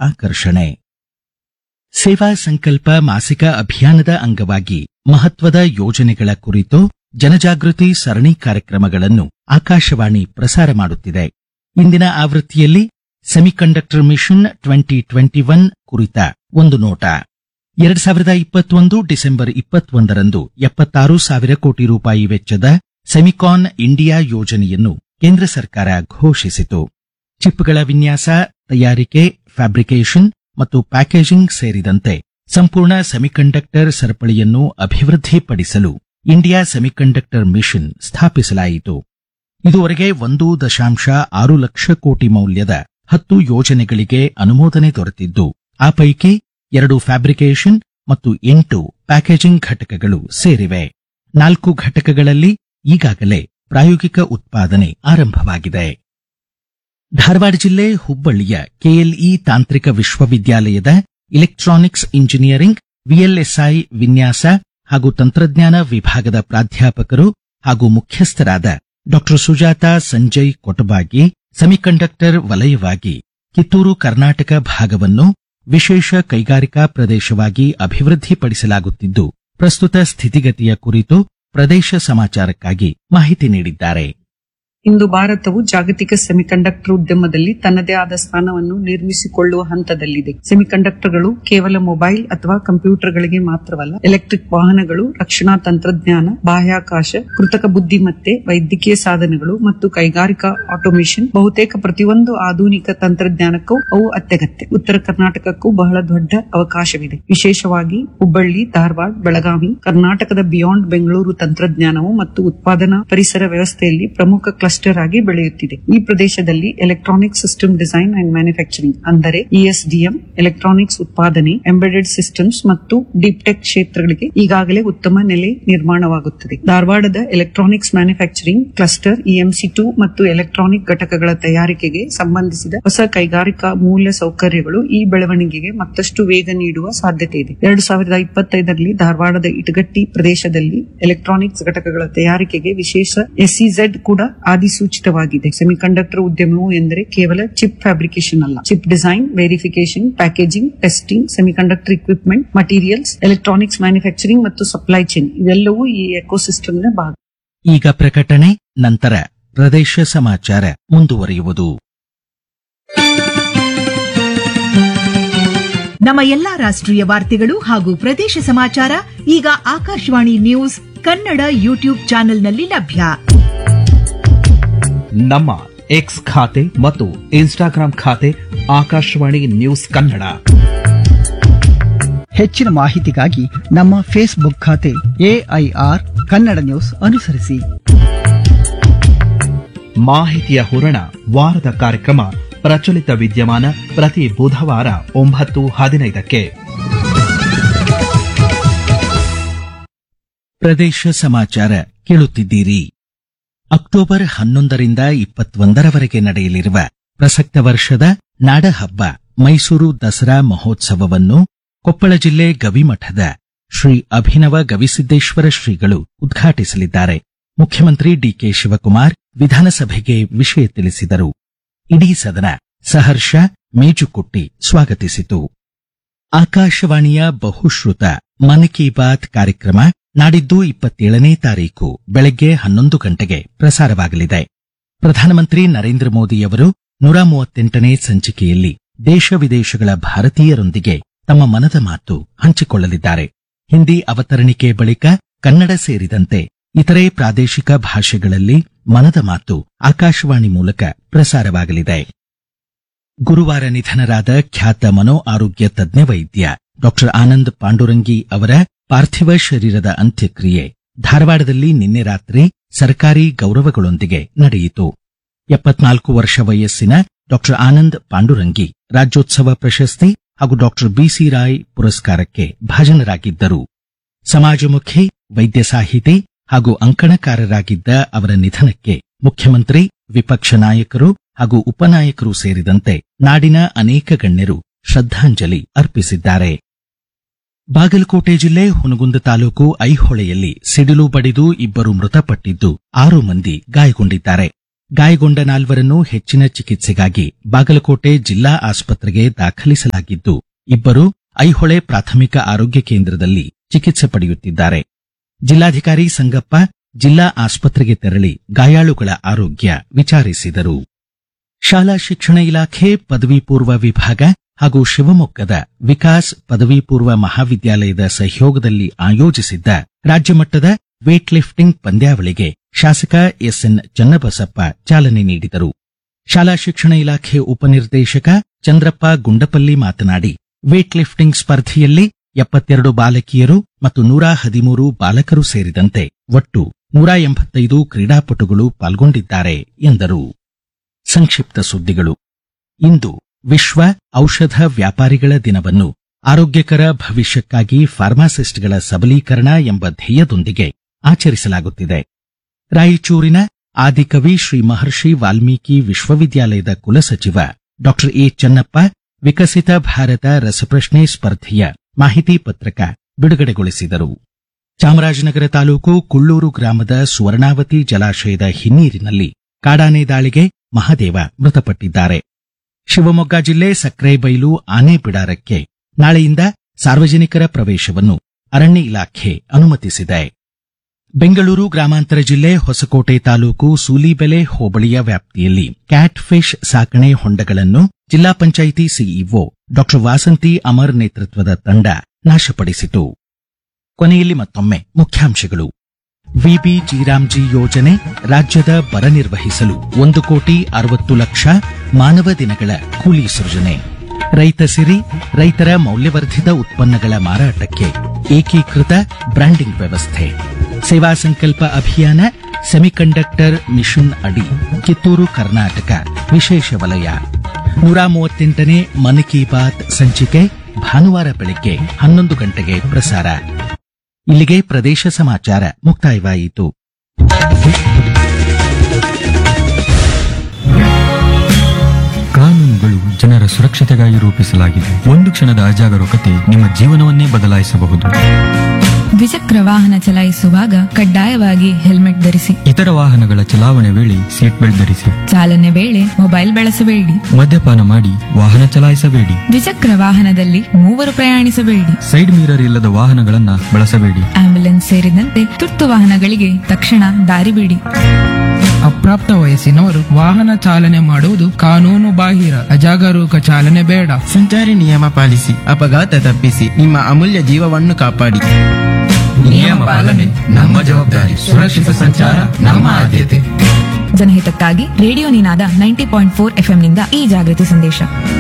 ಆಕರ್ಷಣೆ ಸೇವಾ ಸಂಕಲ್ಪ ಮಾಸಿಕ ಅಭಿಯಾನದ ಅಂಗವಾಗಿ ಮಹತ್ವದ ಯೋಜನೆಗಳ ಕುರಿತು ಜನಜಾಗೃತಿ ಸರಣಿ ಕಾರ್ಯಕ್ರಮಗಳನ್ನು ಆಕಾಶವಾಣಿ ಪ್ರಸಾರ ಮಾಡುತ್ತಿದೆ ಇಂದಿನ ಆವೃತ್ತಿಯಲ್ಲಿ semiconductor mission twenty twenty one ಕುರಿತ ಒಂದು ನೋಟ ಎರಡ್ ಸಾವಿರದ ಇಪ್ಪತ್ತೊಂದು ಡಿಸೆಂಬರ್ ಇಪ್ಪತ್ತೊಂದರಂದು ಎಪ್ಪತ್ತಾರು ಸಾವಿರ ಕೋಟಿ ರೂಪಾಯಿ ವೆಚ್ಚದ ಸೆಮಿಕಾನ್ ಇಂಡಿಯಾ ಯೋಜನೆಯನ್ನು ಕೇಂದ್ರ ಸರ್ಕಾರ ಘೋಷಿಸಿತು ಚಿಪ್ಗಳ ವಿನ್ಯಾಸ ತಯಾರಿಕೆ ಫ್ಯಾಬ್ರಿಕೇಷನ್ ಮತ್ತು ಪ್ಯಾಕೇಜಿಂಗ್ ಸೇರಿದಂತೆ ಸಂಪೂರ್ಣ ಸೆಮಿಕಂಡಕ್ಟರ್ ಸರಪಳಿಯನ್ನು ಅಭಿವೃದ್ಧಿಪಡಿಸಲು ಇಂಡಿಯಾ ಸೆಮಿಕಂಡಕ್ಟರ್ ಮಿಷನ್ ಸ್ಥಾಪಿಸಲಾಯಿತು ಇದುವರೆಗೆ ಒಂದು ದಶಾಂಶ ಆರು ಲಕ್ಷ ಕೋಟಿ ಮೌಲ್ಯದ ಹತ್ತು ಯೋಜನೆಗಳಿಗೆ ಅನುಮೋದನೆ ದೊರೆತಿದ್ದು ಆ ಪೈಕಿ ಎರಡು ಫ್ಯಾಬ್ರಿಕೇಷನ್ ಮತ್ತು ಎಂಟು ಪ್ಯಾಕೇಜಿಂಗ್ ಘಟಕಗಳು ಸೇರಿವೆ ನಾಲ್ಕು ಘಟಕಗಳಲ್ಲಿ ಈಗಾಗಲೇ ಪ್ರಾಯೋಗಿಕ ಉತ್ಪಾದನೆ ಆರಂಭವಾಗಿದೆ ಧಾರವಾಡ ಜಿಲ್ಲೆ ಹುಬ್ಬಳ್ಳಿಯ ಕೆಎಲ್ಇ ತಾಂತ್ರಿಕ ವಿಶ್ವವಿದ್ಯಾಲಯದ ಇಲೆಕ್ಟ್ರಾನಿಕ್ಸ್ ಇಂಜಿನಿಯರಿಂಗ್ ವಿಎಲ್ಎಸ್ಐ ವಿನ್ಯಾಸ ಹಾಗೂ ತಂತ್ರಜ್ಞಾನ ವಿಭಾಗದ ಪ್ರಾಧ್ಯಾಪಕರು ಹಾಗೂ ಮುಖ್ಯಸ್ಥರಾದ ಡಾ ಸುಜಾತಾ ಸಂಜಯ್ ಕೊಟಬಾಗಿ ಸೆಮಿಕಂಡಕ್ಟರ್ ವಲಯವಾಗಿ ಕಿತ್ತೂರು ಕರ್ನಾಟಕ ಭಾಗವನ್ನು ವಿಶೇಷ ಕೈಗಾರಿಕಾ ಪ್ರದೇಶವಾಗಿ ಅಭಿವೃದ್ಧಿಪಡಿಸಲಾಗುತ್ತಿದ್ದು ಪ್ರಸ್ತುತ ಸ್ಥಿತಿಗತಿಯ ಕುರಿತು ಪ್ರದೇಶ ಸಮಾಚಾರಕ್ಕಾಗಿ ಮಾಹಿತಿ ನೀಡಿದ್ದಾರೆ ಇಂದು ಭಾರತವು ಜಾಗತಿಕ ಸೆಮಿಕಂಡಕ್ಟರ್ ಉದ್ಯಮದಲ್ಲಿ ತನ್ನದೇ ಆದ ಸ್ಥಾನವನ್ನು ನಿರ್ಮಿಸಿಕೊಳ್ಳುವ ಹಂತದಲ್ಲಿದೆ ಸೆಮಿಕಂಡಕ್ಟರ್ಗಳು ಕೇವಲ ಮೊಬೈಲ್ ಅಥವಾ ಕಂಪ್ಯೂಟರ್ಗಳಿಗೆ ಮಾತ್ರವಲ್ಲ ಎಲೆಕ್ಟ್ರಿಕ್ ವಾಹನಗಳು ರಕ್ಷಣಾ ತಂತ್ರಜ್ಞಾನ ಬಾಹ್ಯಾಕಾಶ ಕೃತಕ ಬುದ್ಧಿಮತ್ತೆ ವೈದ್ಯಕೀಯ ಸಾಧನಗಳು ಮತ್ತು ಕೈಗಾರಿಕಾ ಆಟೋಮೇಷನ್ ಬಹುತೇಕ ಪ್ರತಿಯೊಂದು ಆಧುನಿಕ ತಂತ್ರಜ್ಞಾನಕ್ಕೂ ಅವು ಅತ್ಯಗತ್ಯ ಉತ್ತರ ಕರ್ನಾಟಕಕ್ಕೂ ಬಹಳ ದೊಡ್ಡ ಅವಕಾಶವಿದೆ ವಿಶೇಷವಾಗಿ ಹುಬ್ಬಳ್ಳಿ ಧಾರವಾಡ ಬೆಳಗಾವಿ ಕರ್ನಾಟಕದ ಬಿಯಾಂಡ್ ಬೆಂಗಳೂರು ತಂತ್ರಜ್ಞಾನವು ಮತ್ತು ಉತ್ಪಾದನಾ ಪರಿಸರ ವ್ಯವಸ್ಥೆಯಲ್ಲಿ ಪ್ರಮುಖ ಕ್ಲಸ್ಟರ್ ಆಗಿ ಬೆಳೆಯುತ್ತಿದೆ ಈ ಪ್ರದೇಶದಲ್ಲಿ electronic system design and manufacturing ಅಂದರೆ ಇಎಸ್ಡಿಎಂ ಎಲೆಕ್ಟ್ರಾನಿಕ್ಸ್ ಉತ್ಪಾದನೆ ಎಂಬೆಡೆಡ್ ಸಿಸ್ಟಮ್ಸ್ ಮತ್ತು ಡೀಪ್ ಟೆಕ್ ಕ್ಷೇತ್ರಗಳಿಗೆ ಈಗಾಗಲೇ ಉತ್ತಮ ನೆಲೆ ನಿರ್ಮಾಣವಾಗುತ್ತದೆ ಧಾರವಾಡದ electronics manufacturing cluster EMC two ಮತ್ತು ಎಲೆಕ್ಟ್ರಾನಿಕ್ ಘಟಕಗಳ ತಯಾರಿಕೆಗೆ ಸಂಬಂಧಿಸಿದ ಹೊಸ ಕೈಗಾರಿಕಾ ಮೂಲ ಸೌಕರ್ಯಗಳು ಈ ಬೆಳವಣಿಗೆಗೆ ಮತ್ತಷ್ಟು ವೇಗ ನೀಡುವ ಸಾಧ್ಯತೆ ಇದೆ ಎರಡು ಸಾವಿರದ ಇಪ್ಪತ್ತೈದರಲ್ಲಿ ಧಾರವಾಡದ ಇಟಗಟ್ಟಿ ಪ್ರದೇಶದಲ್ಲಿ ಎಲೆಕ್ಟ್ರಾನಿಕ್ಸ್ ಘಟಕಗಳ ತಯಾರಿಕೆಗೆ ವಿಶೇಷ ಎಸ್ಇಝೆಡ್ ಕೂಡ ಅಧಿಸೂಚಿತವಾಗಿದೆ ಸೆಮಿಕಂಡಕ್ಟರ್ ಉದ್ಯಮವು ಎಂದರೆ ಕೇವಲ ಚಿಪ್ ಫ್ಯಾಬ್ರಿಕೇಶನ್ ಅಲ್ಲ chip design verification packaging testing semiconductor equipment materials electronics manufacturing ಮತ್ತು ಸಪ್ಲೈ ಚೈನ್ ಇವೆಲ್ಲವೂ ಈ ಎಕೋಸಿಸ್ಟಮ್ನ ಭಾಗ ಈಗ ಪ್ರಕಟಣೆ ನಂತರ ಪ್ರದೇಶ ಸಮಾಚಾರ ಮುಂದುವರಿಯುವುದು ನಮ್ಮ ಎಲ್ಲಾ ರಾಷ್ಟ್ರೀಯ ವಾರ್ತೆಗಳು ಹಾಗೂ ಪ್ರದೇಶ ಸಮಾಚಾರ ಈಗ ಆಕಾಶವಾಣಿ ನ್ಯೂಸ್ ಕನ್ನಡ ಯೂಟ್ಯೂಬ್ ಚಾನೆಲ್ನಲ್ಲಿ ಲಭ್ಯ ನಮ್ಮ ಎಕ್ಸ್ ಖಾತೆ ಮತ್ತು ಇನ್ಸ್ಟಾಗ್ರಾಂ ಖಾತೆ ಆಕಾಶವಾಣಿ ನ್ಯೂಸ್ ಕನ್ನಡ ಹೆಚ್ಚಿನ ಮಾಹಿತಿಗಾಗಿ ನಮ್ಮ ಫೇಸ್ಬುಕ್ ಖಾತೆ ಎಐಆರ್ ಕನ್ನಡ ನ್ಯೂಸ್ ಅನುಸರಿಸಿ ಮಾಹಿತಿಯ ಹೂರಣ ವಾರದ ಕಾರ್ಯಕ್ರಮ ಪ್ರಚಲಿತ ವಿದ್ಯಮಾನ ಪ್ರತಿ ಬುಧವಾರ ಒಂಬತ್ತು ಹದಿನೈದಕ್ಕೆ ಪ್ರದೇಶ ಸಮಾಚಾರ ಕೇಳುತ್ತಿದ್ದೀರಿ ಅಕ್ಟೋಬರ್ ಹನ್ನೊಂದರಿಂದ ಇಪ್ಪತ್ತೊಂದರವರೆಗೆ ನಡೆಯಲಿರುವ ಪ್ರಸಕ್ತ ವರ್ಷದ ನಾಡಹಬ್ಬ ಮೈಸೂರು ದಸರಾ ಮಹೋತ್ಸವವನ್ನು ಕೊಪ್ಪಳ ಜಿಲ್ಲೆ ಗವಿಮಠದ ಶ್ರೀ ಅಭಿನವ ಗವಿಸಿದ್ದೇಶ್ವರ ಶ್ರೀಗಳು ಉದ್ಘಾಟಿಸಲಿದ್ದಾರೆ ಮುಖ್ಯಮಂತ್ರಿ ಡಿಕೆ ಶಿವಕುಮಾರ್ ವಿಧಾನಸಭೆಗೆ ವಿಷಯ ತಿಳಿಸಿದರು ಇಡೀ ಸದನ ಸಹರ್ಷ ಮೇಜುಕುಟ್ಟಿ ಸ್ವಾಗತಿಸಿತು ಆಕಾಶವಾಣಿಯ ಬಹುಶ್ರುತ ಮನ್ ಕಿ ಬಾತ್ ಕಾರ್ಯಕ್ರಮ ನಾಡಿದ್ದು ಇಪ್ಪತ್ತೇಳನೇ ತಾರೀಕು ಬೆಳಗ್ಗೆ ಹನ್ನೊಂದು ಗಂಟೆಗೆ ಪ್ರಸಾರವಾಗಲಿದೆ ಪ್ರಧಾನಮಂತ್ರಿ ನರೇಂದ್ರ ಮೋದಿಯವರು ನೂರ ಮೂವತ್ತೆಂಟನೇ ಸಂಚಿಕೆಯಲ್ಲಿ ದೇಶ ವಿದೇಶಗಳ ಭಾರತೀಯರೊಂದಿಗೆ ತಮ್ಮ ಮನದ ಮಾತು ಹಂಚಿಕೊಳ್ಳಲಿದ್ದಾರೆ ಹಿಂದಿ ಅವತರಣಿಕೆ ಬಳಿಕ ಕನ್ನಡ ಸೇರಿದಂತೆ ಇತರೆ ಪ್ರಾದೇಶಿಕ ಭಾಷೆಗಳಲ್ಲಿ ಮನದ ಮಾತು ಆಕಾಶವಾಣಿ ಮೂಲಕ ಪ್ರಸಾರವಾಗಲಿದೆ ಗುರುವಾರ ನಿಧನರಾದ ಖ್ಯಾತ ಮನೋ ಆರೋಗ್ಯ ತಜ್ಞ ವೈದ್ಯ ಡಾಕ್ಟರ್ ಆನಂದ್ ಪಾಂಡುರಂಗಿ ಅವರ ಪಾರ್ಥಿವ ಶರೀರದ ಅಂತ್ಯಕ್ರಿಯೆ ಧಾರವಾಡದಲ್ಲಿ ನಿನ್ನೆ ರಾತ್ರಿ ಸರ್ಕಾರಿ ಗೌರವಗಳೊಂದಿಗೆ ನಡೆಯಿತು ಎಪ್ಪತ್ನಾಲ್ಕು ವರ್ಷ ವಯಸ್ಸಿನ ಡಾಕ್ಟರ್ ಆನಂದ್ ಪಾಂಡುರಂಗಿ ರಾಜ್ಯೋತ್ಸವ ಪ್ರಶಸ್ತಿ ಹಾಗೂ ಡಾಕ್ಟರ್ ಬಿಸಿ ರಾಯ್ ಪುರಸ್ಕಾರಕ್ಕೆ ಭಾಜನರಾಗಿದ್ದರು ಸಮಾಜಮುಖಿ ವೈದ್ಯ ಸಾಹಿತಿ ಹಾಗೂ ಅಂಕಣಕಾರರಾಗಿದ್ದ ಅವರ ನಿಧನಕ್ಕೆ ಮುಖ್ಯಮಂತ್ರಿ ವಿಪಕ್ಷ ನಾಯಕರು ಹಾಗೂ ಉಪನಾಯಕರು ಸೇರಿದಂತೆ ನಾಡಿನ ಅನೇಕ ಗಣ್ಯರು ಶ್ರದ್ಧಾಂಜಲಿ ಅರ್ಪಿಸಿದ್ದಾರೆ ಬಾಗಲಕೋಟೆ ಜಿಲ್ಲೆ ಹುನಗುಂದ ತಾಲೂಕು ಐಹೊಳೆಯಲ್ಲಿ ಸಿಡಿಲು ಬಡಿದು ಇಬ್ಬರು ಮೃತಪಟ್ಟಿದ್ದು ಆರು ಮಂದಿ ಗಾಯಗೊಂಡಿದ್ದಾರೆ ಗಾಯಗೊಂಡ ನಾಲ್ವರನ್ನು ಹೆಚ್ಚಿನ ಚಿಕಿತ್ಸೆಗಾಗಿ ಬಾಗಲಕೋಟೆ ಜಿಲ್ಲಾ ಆಸ್ಪತ್ರೆಗೆ ದಾಖಲಿಸಲಾಗಿದ್ದು ಇಬ್ಬರು ಐಹೊಳೆ ಪ್ರಾಥಮಿಕ ಆರೋಗ್ಯ ಕೇಂದ್ರದಲ್ಲಿ ಚಿಕಿತ್ಸೆ ಪಡೆಯುತ್ತಿದ್ದಾರೆ ಜಿಲ್ಲಾಧಿಕಾರಿ ಸಂಗಪ್ಪ ಜಿಲ್ಲಾ ಆಸ್ಪತ್ರೆಗೆ ತೆರಳಿ ಗಾಯಾಳುಗಳ ಆರೋಗ್ಯ ವಿಚಾರಿಸಿದರು ಶಾಲಾ ಶಿಕ್ಷಣ ಇಲಾಖೆ ಪದವಿ ಪೂರ್ವ ವಿಭಾಗ ಹಾಗೂ ಶಿವಮೊಗ್ಗದ ವಿಕಾಸ್ ಪದವಿ ಪೂರ್ವ ಮಹಾವಿದ್ಯಾಲಯದ ಸಹಯೋಗದಲ್ಲಿ ಆಯೋಜಿಸಿದ್ದ ರಾಜ್ಯಮಟ್ಟದ ವೇಟ್ ಲಿಫ್ಟಿಂಗ್ ಪಂದ್ಯಾವಳಿಗೆ ಶಾಸಕ ಎಸ್ಎನ್ ಚನ್ನಬಸಪ್ಪ ಚಾಲನೆ ನೀಡಿದರು ಶಾಲಾ ಶಿಕ್ಷಣ ಇಲಾಖೆ ಉಪನಿರ್ದೇಶಕ ಚಂದ್ರಪ್ಪ ಗುಂಡಪಲ್ಲಿ ಮಾತನಾಡಿ ವೇಟ್ ಲಿಫ್ಟಿಂಗ್ ಸ್ಪರ್ಧೆಯಲ್ಲಿ ಎಪ್ಪತ್ತೆರಡು ಬಾಲಕಿಯರು ಮತ್ತು ನೂರ ಹದಿಮೂರು ಬಾಲಕರು ಸೇರಿದಂತೆ ಒಟ್ಟು ನೂರ ಎಂಬತ್ತೈದು ಕ್ರೀಡಾಪಟುಗಳು ಪಾಲ್ಗೊಂಡಿದ್ದಾರೆ ಎಂದರು ಸಂಕ್ಷಿಪ್ತ ಸುದ್ದಿಗಳು ಇಂದು ವಿಶ್ವ ಔಷಧ ವ್ಯಾಪಾರಿಗಳ ದಿನವನ್ನು ಆರೋಗ್ಯಕರ ಭವಿಷ್ಯಕ್ಕಾಗಿ ಫಾರ್ಮಾಸಿಸ್ಟ್ಗಳ ಸಬಲೀಕರಣ ಎಂಬ ಧ್ಯೇಯದೊಂದಿಗೆ ಆಚರಿಸಲಾಗುತ್ತಿದೆ ರಾಯಚೂರಿನ ಆದಿಕವಿ ಶ್ರೀ ಮಹರ್ಷಿ ವಾಲ್ಮೀಕಿ ವಿಶ್ವವಿದ್ಯಾಲಯದ ಕುಲಸಚಿವ ಡಾ ಎ ಚೆನ್ನಪ್ಪ ವಿಕಸಿತ ಭಾರತ ರಸಪ್ರಶ್ನೆ ಸ್ಪರ್ಧೆಯ ಮಾಹಿತಿ ಪತ್ರಕ ಬಿಡುಗಡೆಗೊಳಿಸಿದರು ಚಾಮರಾಜನಗರ ತಾಲೂಕು ಕುಳ್ಳೂರು ಗ್ರಾಮದ ಸುವರ್ಣಾವತಿ ಜಲಾಶಯದ ಹಿನ್ನೀರಿನಲ್ಲಿ ಕಾಡಾನೆ ದಾಳಿಗೆ ಮಹಾದೇವ ಮೃತಪಟ್ಟಿದ್ದಾರೆ ಶಿವಮೊಗ್ಗ ಜಿಲ್ಲೆ ಸಕ್ರೆಬೈಲು ಆನೆ ಬಿಡಾರಕ್ಕೆ ನಾಳೆಯಿಂದ ಸಾರ್ವಜನಿಕರ ಪ್ರವೇಶವನ್ನು ಅರಣ್ಯ ಇಲಾಖೆ ಅನುಮತಿಸಿದೆ ಬೆಂಗಳೂರು ಗ್ರಾಮಾಂತರ ಜಿಲ್ಲೆ ಹೊಸಕೋಟೆ ತಾಲೂಕು ಸೂಲಿಬೆಲೆ ಹೋಬಳಿಯ ವ್ಯಾಪ್ತಿಯಲ್ಲಿ ಕ್ಯಾಟ್ ಫಿಶ್ ಸಾಕಣೆ ಹೊಂಡಗಳನ್ನು ಜಿಲ್ಲಾ ಪಂಚಾಯಿತಿ ಸಿಇಒ ಡಾ ವಾಸಂತಿ ಅಮರ್ ನೇತೃತ್ವದ ತಂಡ ನಾಶಪಡಿಸಿತು ಕೊನೆಯಲ್ಲಿ ಮತ್ತೊಮ್ಮೆ ಮುಖ್ಯಾಂಶಗಳು ವಿಬಿ ಜೀರಾಮ್ಜಿ ಯೋಜನೆ ರಾಜ್ಯದ ಬರ ನಿರ್ವಹಿಸಲು ಒಂದು ಕೋಟಿ ಅರವತ್ತು ಲಕ್ಷ ಮಾನವ ದಿನಗಳ ಕೂಲಿ ಸೃಜನೆ ರೈತ ಸಿರಿ ರೈತರ ಮೌಲ್ಯವರ್ಧಿತ ಉತ್ಪನ್ನಗಳ ಮಾರಾಟಕ್ಕೆ ಏಕೀಕೃತ ಬ್ರ್ಯಾಂಡಿಂಗ್ ವ್ಯವಸ್ಥೆ ಸೇವಾ ಸಂಕಲ್ಪ ಅಭಿಯಾನ ಸೆಮಿಕಂಡಕ್ಟರ್ ಮಿಷನ್ ಅಡಿ ಕಿತ್ತೂರು ಕರ್ನಾಟಕ ವಿಶೇಷ ವಲಯ ನೂರ ಮೂವತ್ತೆಂಟನೇ ಮನ್ ಕಿ ಬಾತ್ ಸಂಚಿಕೆ ಭಾನುವಾರ ಬೆಳಿಗ್ಗೆ ಹನ್ನೊಂದು ಗಂಟೆಗೆ ಪ್ರಸಾರ ಇಲ್ಲಿಗೆ ಪ್ರದೇಶ ಸಮಾಚಾರ ಮುಕ್ತಾಯವಾಯಿತು ಕಾನೂನುಗಳು ಜನರ ಸುರಕ್ಷತೆಗಾಗಿ ರೂಪಿಸಲಾಗಿದೆ ಒಂದು ಕ್ಷಣದ ಅಜಾಗರೂಕತೆ ನಿಮ್ಮ ಜೀವನವನ್ನೇ ಬದಲಾಯಿಸಬಹುದು ದ್ವಿಚಕ್ರ ವಾಹನ ಚಲಾಯಿಸುವಾಗ ಕಡ್ಡಾಯವಾಗಿ ಹೆಲ್ಮೆಟ್ ಧರಿಸಿ ಇತರ ವಾಹನಗಳ ಚಲಾವಣೆ ವೇಳೆ ಸೀಟ್ ಬೆಲ್ಟ್ ಧರಿಸಿ ಚಾಲನೆ ವೇಳೆ ಮೊಬೈಲ್ ಬಳಸಬೇಡಿ ಮದ್ಯಪಾನ ಮಾಡಿ ವಾಹನ ಚಲಾಯಿಸಬೇಡಿ ದ್ವಿಚಕ್ರ ವಾಹನದಲ್ಲಿ ಮೂವರು ಪ್ರಯಾಣಿಸಬೇಡಿ ಸೈಡ್ ಮಿರರ್ ಇಲ್ಲದ ವಾಹನಗಳನ್ನ ಬಳಸಬೇಡಿ ಆಂಬ್ಯುಲೆನ್ಸ್ ಸೇರಿದಂತೆ ತುರ್ತು ವಾಹನಗಳಿಗೆ ತಕ್ಷಣ ದಾರಿ ಬಿಡಿ ಅಪ್ರಾಪ್ತ ವಯಸ್ಸಿನವರು ವಾಹನ ಚಾಲನೆ ಮಾಡುವುದು ಕಾನೂನು ಬಾಹಿರ ಅಜಾಗರೂಕ ಚಾಲನೆ ಬೇಡ ಸಂಚಾರಿ ನಿಯಮ ಪಾಲಿಸಿ ಅಪಘಾತ ತಪ್ಪಿಸಿ ನಿಮ್ಮ ಅಮೂಲ್ಯ ಜೀವವನ್ನು ಕಾಪಾಡಿ ನಿಯಮ ಪಾಲನೆ ನಮ್ಮ ಜವಾಬ್ದಾರಿ ಸುರಕ್ಷಿತ ಸಂಚಾರ ನಮ್ಮ ಆದ್ಯತೆ ಜನಹಿತಕ್ಕಾಗಿ radio Ninada ninety point four ಎಫ್ಎಂನಿಂದ ಈ ಜಾಗೃತಿ ಸಂದೇಶ